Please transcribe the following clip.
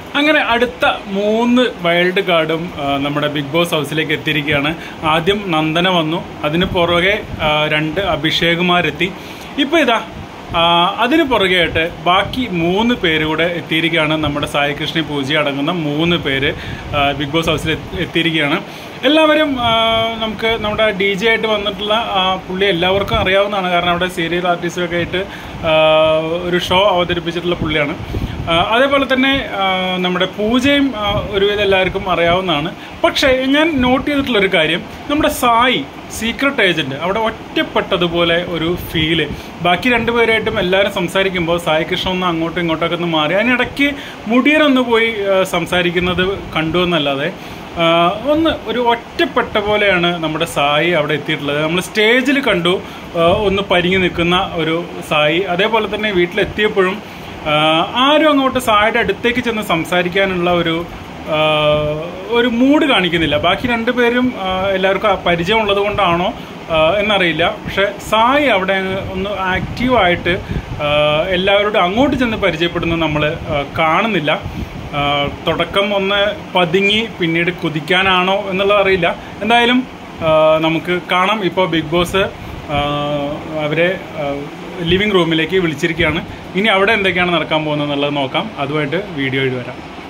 അങ്ങനെ അടുത്ത മൂന്ന് വൈൽഡ് കാർഡും ആ, നമ്മുടെ ബിഗ് ബോസ് ഹൗസിലേക്ക് എത്തിയിരിക്കുകയാണ് ആദ്യം നന്ദന വന്നു അതിന് പുറകെ ആ, രണ്ട് അഭിഷേകുമാരെത്തി ഇപ്പോൾ ഇതാ ആ, അതിന് പുറകെയായിട്ട് ബാക്കി മൂന്ന് പേര് കൂടെ എത്തിയിരിക്കുകയാണ് നമ്മുടെ സായി കൃഷ്ണ പൂജ അടങ്ങുന്ന മൂന്ന് പേര് ആ, ബിഗ് ബോസ് ഹൗസിൽ എത്തി- എത്തിയിരിക്കുകയാണ് എല്ലാവരും ആ, നമുക്ക് നമ്മുടെ ഡി ജെ ആയിട്ട് വന്നിട്ടുള്ള ആ പുള്ളി എല്ലാവർക്കും അറിയാവുന്നതാണ് കാരണം അവിടെ സീരിയൽ ആർട്ടിസ്റ്റൊക്കെ ആയിട്ട് ആ, ഒരു ഷോ അവതരിപ്പിച്ചിട്ടുള്ള പുള്ളിയാണ് ആ, അതേപോലെ തന്നെ ആ, നമ്മുടെ പൂജയും ആ, ഒരുവിധം എല്ലാവർക്കും അറിയാവുന്നതാണ് പക്ഷേ ഞാൻ നോട്ട് ചെയ്തിട്ടുള്ള ഒരു കാര്യം നമ്മുടെ സായി സീക്രട്ട് ഏജന്റ് അവിടെ ഒറ്റപ്പെട്ടതുപോലെ ഒരു ഫീല് ബാക്കി രണ്ടുപേരായിട്ടും എല്ലാവരും സംസാരിക്കുമ്പോൾ സായി കൃഷ്ണ ഒന്ന് അങ്ങോട്ടും ഇങ്ങോട്ടൊക്കെ ഒന്ന് മാറി അതിനിടയ്ക്ക് മുടിയനൊന്ന് പോയി ആ, സംസാരിക്കുന്നത് കണ്ടു എന്നല്ലാതെ ആ, ഒന്ന് ഒരു ഒറ്റപ്പെട്ട പോലെയാണ് നമ്മുടെ സായി അവിടെ എത്തിയിട്ടുള്ളത് നമ്മൾ സ്റ്റേജിൽ കണ്ടു ആ, ഒന്ന് പരിങ്ങി നിൽക്കുന്ന ഒരു സായി അതേപോലെ തന്നെ വീട്ടിലെത്തിയപ്പോഴും ആ, ആരും അങ്ങോട്ട് സായിയുടെ അടുത്തേക്ക് ചെന്ന് സംസാരിക്കാനുള്ള ഒരു ആ, ഒരു മൂഡ് കാണിക്കുന്നില്ല ബാക്കി രണ്ടുപേരും ആ, എല്ലാവർക്കും ആ പരിചയമുള്ളത് കൊണ്ടാണോ ആ, എന്നറിയില്ല പക്ഷെ സായി അവിടെ അങ്ങ് ഒന്ന് ആക്റ്റീവായിട്ട് എല്ലാവരോടും അങ്ങോട്ട് ചെന്ന് പരിചയപ്പെടുന്നത് നമ്മൾ കാണുന്നില്ല ആ, തുടക്കം ഒന്ന് പതുങ്ങി പിന്നീട് കുതിക്കാനാണോ എന്നുള്ളത് അറിയില്ല എന്തായാലും ആ, നമുക്ക് കാണാം ഇപ്പോൾ ബിഗ് ബോസ് ആ, അവരെ ലിവിങ് റൂമിലേക്ക് വിളിച്ചിരിക്കുകയാണ് ഇനി അവിടെ എന്തൊക്കെയാണ് നടക്കാൻ പോകുന്നത് എന്നുള്ളത് നോക്കാം അതുമായിട്ട് വീഡിയോയിൽ വരാം